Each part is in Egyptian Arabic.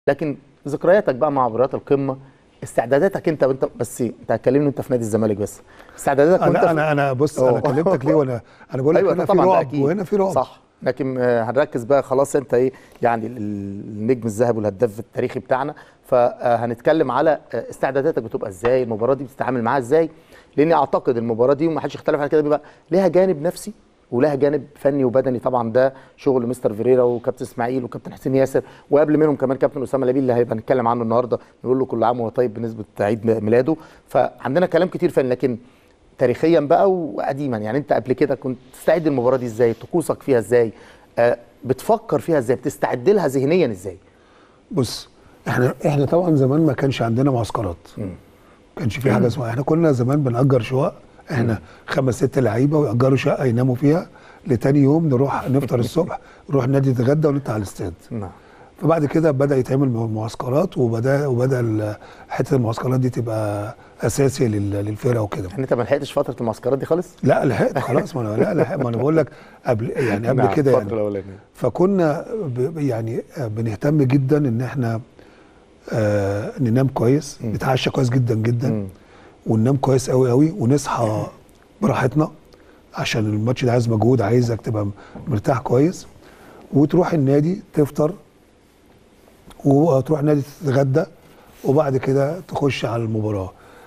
لكن ذكرياتك بقى مع مباريات القمه استعداداتك انت وانت بس انت هتكلمني انت في نادي الزمالك بس استعداداتك وانت انا في- انا انا بص أوه. انا كلمتك ليه وانا انا بقول لك ايوه هنا ده في طبعا ده رعب اكيد وهنا في رعب صح لكن آه، هنركز بقى خلاص انت ايه يعني ال- النجم الذهبي والهداف التاريخي بتاعنا فهنتكلم على آه، استعداداتك بتبقى ازاي المباراه دي بتتعامل معاها ازاي لاني اعتقد المباراه دي ومحدش يختلف على كده بيبقى ليها جانب نفسي ولها جانب فني وبدني طبعا ده شغل مستر فيريرا وكابتن اسماعيل وكابتن حسين ياسر وقبل منهم كمان كابتن اسامه لبيب اللي هيبقى نتكلم عنه النهارده نقول له كل عام وهو طيب بنسبه عيد ميلاده فعندنا كلام كتير فني لكن تاريخيا بقى وقديما يعني انت قبل كده كنت تستعد المباراه دي ازاي طقوسك فيها ازاي آه بتفكر فيها ازاي بتستعد لها ذهنيا ازاي بص احنا احنا طبعا زمان ما كانش عندنا معسكرات ما كانش في حاجه اسمها احنا كنا زمان بنأجر شقق احنا خمس ست لعيبه ويأجروا شقه يناموا فيها لتاني يوم نروح نفطر الصبح نروح النادي نتغدى ونطلع على الاستاد نعم فبعد كده بدا يتعمل معسكرات وبدا وبدا ال- حته المعسكرات دي تبقى اساسي لل- للفرقه وكده يعني انت ما لحقتش فتره المعسكرات دي خالص لا لحقت خلاص ما انا لا لحقت ما انا بقول لك قبل يعني قبل نعم، كده الفترة يعني الأولانية. فكنا ب- يعني آه، بنهتم جدا ان احنا آه ننام كويس نتعشى كويس جدا جدا وننام كويس قوي قوي ونصحى براحتنا عشان الماتش ده عايز مجهود عايزك تبقى مرتاح كويس وتروح النادي تفطر وتروح النادي تتغدى وبعد كده تخش على المباراه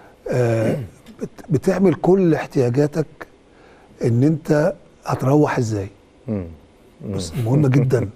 آه بت- بتعمل كل احتياجاتك ان انت هتروح ازاي مم. بس مهمه جدا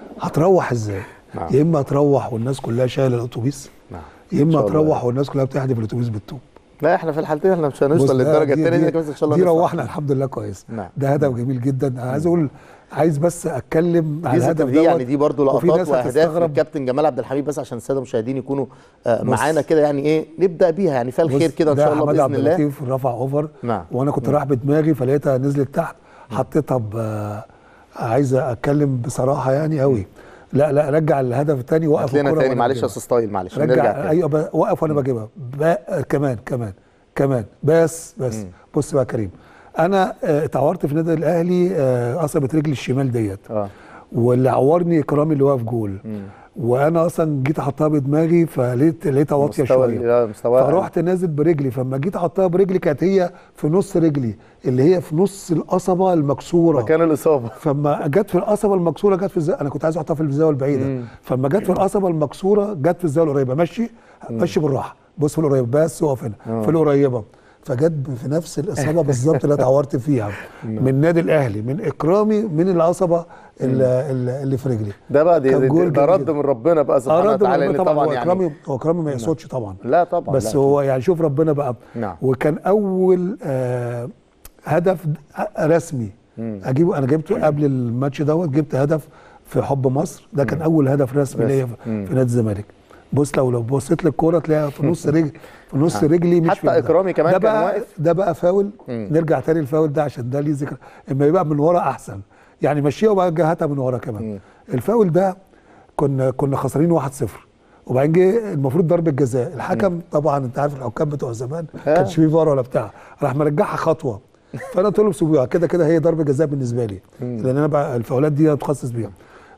هتروح ازاي نعم. يا اما هتروح والناس كلها شايله الاتوبيس نعم يا إن اما شاء الله. هتروح والناس كلها بتحدف الاتوبيس بالطوب لا احنا في الحالتين احنا مش بص هنوصل ده- للدرجه دي- الثانيه دي- لكن بس ان شاء الله دي نطلع. روحنا الحمد لله كويس نعم. ده هدف جميل جدا انا عايز اقول عايز بس اتكلم على دي الهدف دي يعني دوت. دي برضو وفي لقطات ناس واهداف هتستغرب الكابتن جمال عبد الحميد بس عشان الساده المشاهدين يكونوا آه، بص. معانا كده يعني ايه نبدا بيها يعني فيها الخير بص، كده ان ده شاء الله حماد باذن عبد الله اللطيف رفع اوفر نعم. وانا كنت رايح بدماغي فلقيتها نزلت تحت حطيتها ب عايز اتكلم بصراحه يعني قوي لا لا رجع الهدف الثاني وقف هات لنا الكرة تاني وأنا معلش يا بجيبها. استاذ طايل معلش نرجع رجع تاني ايوه ب- وقف وانا بجيبها ب- كمان كمان كمان بس بس بص بقى يا كريم انا آه، اتعورت في النادي الاهلي آه، قصبت رجلي الشمال ديت اه واللي عورني اكرامي اللي واقف جول وانا اصلا جيت احطها بدماغي فلقيت لقيتها واطيه مستوى- شويه لا، مستوى فرحت نازل برجلي فلما جيت احطها برجلي كانت هي في نص رجلي اللي هي في نص القصبه المكسوره مكان الاصابه فما جت في القصبه المكسوره جت في الزاويه انا كنت عايز احطها في الزاويه البعيده فلما جت في القصبه المكسوره جت في الزاويه القريبه مشي مشي بالراحه بص في القريبه بس اقف هنا في القريبه فجت في نفس الاصابه بالظبط اللي اتعورت فيها من النادي الاهلي من اكرامي من العصبه اللي, اللي اللي في رجلي ده بقى دي كان دي- جول ده جميل رد جدا. من ربنا بقى سبحانه اراد وتعالى ربنا لان طبعا طبعا هو يعني اكرامي هو اكرامي ما يقصدش طبعا لا طبعا بس لا. هو يعني شوف ربنا بقى نعم. وكان اول آه هدف د- رسمي اجيبه انا جبته قبل الماتش دوت جبت هدف في حب مصر ده كان اول هدف رسمي ليا في في نادي الزمالك بص لو لو بصيت للكوره تلاقيها في نص رجلي في نص رجلي مش حتى في الهدف. إكرامي كمان ده كان بقى واقف. ده بقى فاول نرجع تاني الفاول ده عشان ده ليه ذكر اما يبقى من ورا احسن يعني مشيها وبقى هاتها من ورا كمان الفاول ده كنا كنا خسرانين 1-0 وبعدين جه المفروض ضربه جزاء الحكم طبعا انت عارف الحكام بتوع زمان آه. كانش فيه فار ولا بتاع راح مرجعها خطوه فانا قلت لهم سيبوها كده كده هي ضربه جزاء بالنسبه لي لان انا بقى الفاولات دي اتخصص بيها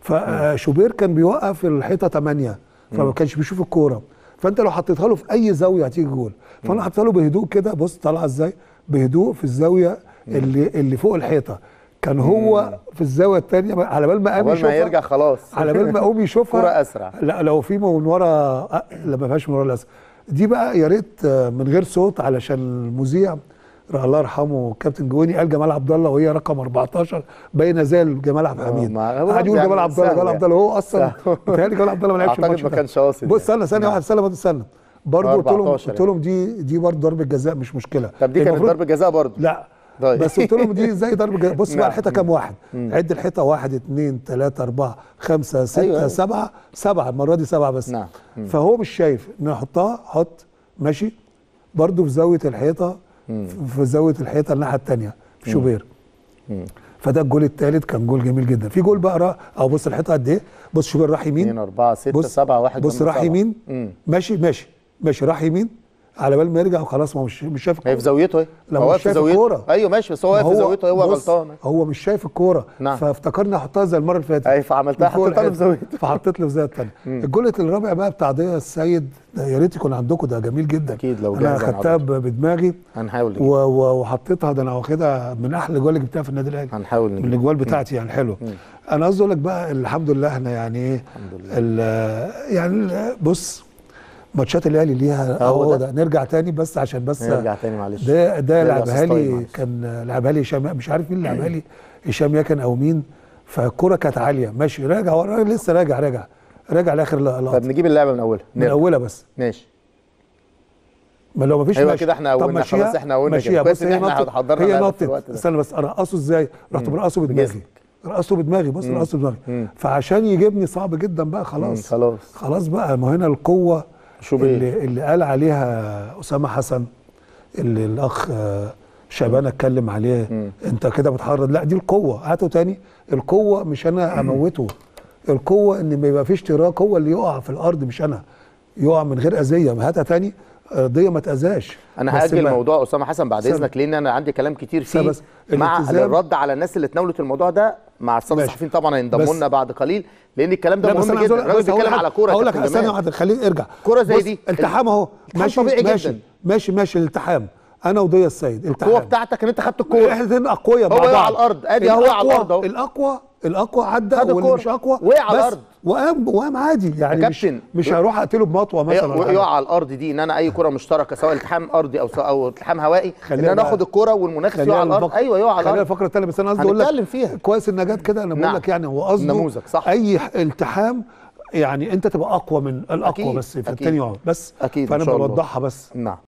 فشوبير كان بيوقف الحيطه 8 فما كانش بيشوف الكوره فانت لو حطيتها له في اي زاويه هتيجي جول فانا حطيتها له بهدوء كده بص طالعه ازاي بهدوء في الزاويه اللي اللي فوق الحيطه كان هو في الزاويه الثانيه على بال ما قام اول ما يشوفها يرجع خلاص على بال ما اقوم يشوفها كرة أسرع. لا لو في من ورا أه، لا ما فيهاش من ورا الاسد دي بقى يا ريت آه، من غير صوت علشان المذيع الله يرحمه كابتن جواني قال جمال عبد الله وهي رقم 14 باينه زي جمال عبد الحميد ما هو قعد يقول يعني جمال عبد الله سهل جمال عبد الله هو اصلا سهل. بيتهيألي جمال عبد الله ما لعبش أعتقد الماتش ما ده. كانش قاصد بص يعني. استنى ثانيه نعم. واحده استنى بس استنى برضه قلت لهم 14 قلت لهم دي دي برضه ضربه جزاء مش مشكله طب دي كانت المفروض- ضربه جزاء برضه لا طيب. بس قلت لهم دي زي ضرب جزاء بص بقى نعم. الحيطه كام واحد عد الحيطه واحد اثنين ثلاثة أربعة خمسة ستة أيوة، أيوة. سبعة سبعة المرة دي سبعة بس نعم. فهو مش شايف نحطها حط ماشي برضو في زاوية الحيطة في زاوية الحيطة الناحية التانية في شوبير فده الجول الثالث كان جول جميل جدا في جول بقى را- او بص الحيطه قد ايه بص شوبير راح يمين 2 4 6 بص 7 1 بص راح يمين مم. ماشي ماشي ماشي راح يمين على بال ما يرجع وخلاص ما هو مش مش شايف هي في الكورة. زاويته اهي لا، هو مش واقف في شايف زاويته الكورة. ايوه ماشي بس هو واقف في زاويته هو بص، غلطان هو مش شايف الكوره نعم. فافتكرني احطها زي المره اللي فاتت أي، فعملتها من فوق حطيتها له الحتة. في زاويته. فحطيت له في زاويه الثانيه الجول الرابع بقى بتاع ضياء السيد ده يا ريت يكون عندكم ده جميل جدا أكيد لو انا جاهز خدتها هنعرضها. ب- بدماغي هنحاول و- نجيب و- وحطيتها ده انا واخدها من احلى الاجوال اللي جبتها في النادي الاهلي هنحاول من نجيب الاجوال بتاعتي يعني حلوه انا قصدي اقول لك بقى الحمد لله احنا يعني ايه ال- يعني ال- بص ماتشات الاهلي ليها هو هو ده. ده نرجع تاني بس عشان بس نرجع تاني معلش ده ده نرجع لعبها أستاذ طيب لي معلش. كان لعبها لي هشام مش عارف مين اللي لعبها لي هشام يكن او مين فالكره كانت عاليه ماشي راجع هو الراجل لسه راجع راجع راجع لاخر طب لقطه نجيب اللعبه من اولها من نرجع. اولها بس ماشي ما لو ما فيش أيوة ماشي. كده إحنا طب قولنا، ماشيها- خلاص إحنا قولنا ماشيها. كده. كويس بص إن هي إحنا نطت- حضرنا هي اللعبة في نطت الوقت ده. استنى بس ارقصه ازاي رحت برقصه بدماغي بجسمك. رقصته بدماغي بص رقصته بدماغي فعشان يجيبني صعب جدا بقى مم، خلاص خلاص خلاص بقى ما هنا القوه شو بيه؟ اللي, اللي قال عليها اسامه حسن اللي الاخ آه، شعبان اتكلم عليه انت كده بتحرض لا دي القوه هاته تاني القوه مش انا اموته القوه ان ما يبقى فيش اشتراك هو اللي يقع في الارض مش انا يقع من غير اذيه هاتها تاني ارضيه ما تاذاش انا بس هاجل ما- موضوع اسامه حسن بعد سنة. اذنك لان انا عندي كلام كتير سنة فيه بس. مع الالتزام- الرد على الناس اللي اتناولت الموضوع ده مع الساده ماشي. الصحفيين طبعا هينضموا بس- لنا بعد قليل لان الكلام ده لا بس مهم انا عايز جدا أقول- الراجل بس هقول بيتكلم لك- على كوره هقول لك كابتن ثانيه جمال. واحده خليه ارجع كرة زي بص، دي. التحام اهو التحام ماشي طبيعي ماشي جدا. ماشي ماشي الالتحام انا وضيا السيد التحام القوه بتاعتك ان انت خدت الكوره احنا الاثنين اقوياء هو مع وقع بعض على الأرض. أدي هو على الأقوى- الأرض أهو. الاقوى الاقوى عدى خد واللي الكورة. مش اقوى وقع على بس الأرض. وقام وقام عادي يعني يا مش كابتن. مش هروح اقتله بمطوه مثلا ولا حاجة. يقع على الارض دي ان انا اي كره مشتركه سواء التحام ارضي او سواء او التحام هوائي ان خلينا انا بقى- اخد الكره والمنافس خلينا يقع على الارض الفقرة- ايوه يقع على خلينا الارض الفقره الثانيه بس انا قصدي اقول لك هنتكلم فيها. كويس ان جت كده انا بقول نعم. لك يعني هو قصده نموذج، صح. اي ح- التحام يعني انت تبقى اقوى من الاقوى أكيد، بس في أكيد. الثاني يقعد بس أكيد، إن فانا شاء الله. بوضحها بس نعم